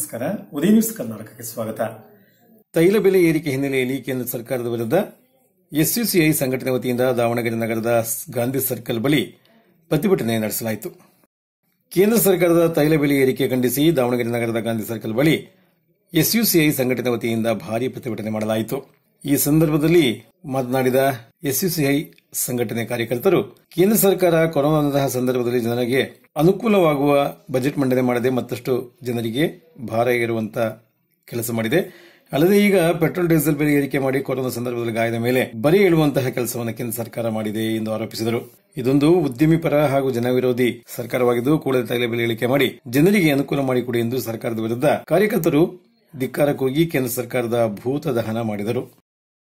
ನಮಸ್ಕಾರ ಉದಯ ನ್ಯೂಸ್ ಕರ್ನಾಟಕಕ್ಕೆ ಸ್ವಾಗತ ತೈಲ ಬೆಲೆ ಏರಿಕೆ ಹಿನ್ನೆಲೆಯಲ್ಲಿ ಕೇಂದ್ರ ಸರ್ಕಾರದ ವಿರುದ್ಧ ಎಸ್ಯುಸಿಐ ಸಂಘಟನೆ ವತಿಯಿಂದ ದಾವಣಗೆರೆ ನಗರದ ಗಾಂಧಿ ಸರ್ಕಲ್ ಬಳಿ ಪ್ರತಿಭಟನೆ ನಡೆಸಲಾಯಿತು ಕೇಂದ್ರ ಸರ್ಕಾರದ ತೈಲ ಬೆಲೆ ಏರಿಕೆ ಖಂಡಿಸಿ ದಾವಣಗೆರೆ ನಗರದ ಗಾಂಧಿ ಸರ್ಕಲ್ ಬಳಿ ಎಸ್ಯುಸಿಐ ಸಂಘಟನೆ ವತಿಯಿಂದ ಭಾರೀ ಪ್ರತಿಭಟನೆ ಮಾಡಲಾಯಿತು ಈ ಸಂದರ್ಭದಲ್ಲಿ ಮಾತನಾಡಿದ ಎಸ್ಯುಸಿಐ ಸಂಘಟನೆ ಕಾರ್ಯಕರ್ತರು ಕೇಂದ್ರ ಸರ್ಕಾರ ಕೊರೋನಾದಂತಹ ಸಂದರ್ಭದಲ್ಲಿ ಜನರಿಗೆ ಅನುಕೂಲವಾಗುವ ಬಜೆಟ್ ಮಂಡನೆ ಮಾಡದೆ ಮತ್ತಷ್ಟು ಜನರಿಗೆ ಭಾರ ಇರುವಂತಹ ಕೆಲಸ ಮಾಡಿದೆ ಅಲ್ಲದೆ ಈಗ ಪೆಟ್ರೋಲ್ ಡೀಸೆಲ್ ಬೆಲೆ ಏರಿಕೆ ಮಾಡಿ ಕೊರೋನಾ ಸಂದರ್ಭದಲ್ಲಿ ಗಾಯದ ಮೇಲೆ ಬರಿ ಇಳುವಂತಹ ಕೆಲಸವನ್ನು ಕೇಂದ್ರ ಸರ್ಕಾರ ಮಾಡಿದೆ ಎಂದು ಆರೋಪಿಸಿದರು ಇದೊಂದು ಉದ್ಯಮಿ ಪರ ಹಾಗೂ ಜನವಿರೋಧಿ ಸರ್ಕಾರವಾಗಿದ್ದು ಕೂಡಲೇ ತೈಲ ಬೆಲೆ ಇಳಿಕೆ ಮಾಡಿ ಜನರಿಗೆ ಅನುಕೂಲ ಮಾಡಿಕೊಡಿ ಎಂದು ಸರ್ಕಾರದ ವಿರುದ್ಧ ಕಾರ್ಯಕರ್ತರು ಧಿಕ್ಕಾರ ಕೂಗಿ ಕೇಂದ್ರ ಸರ್ಕಾರದ ಭೂತ ದಹನ ಮಾಡಿದರು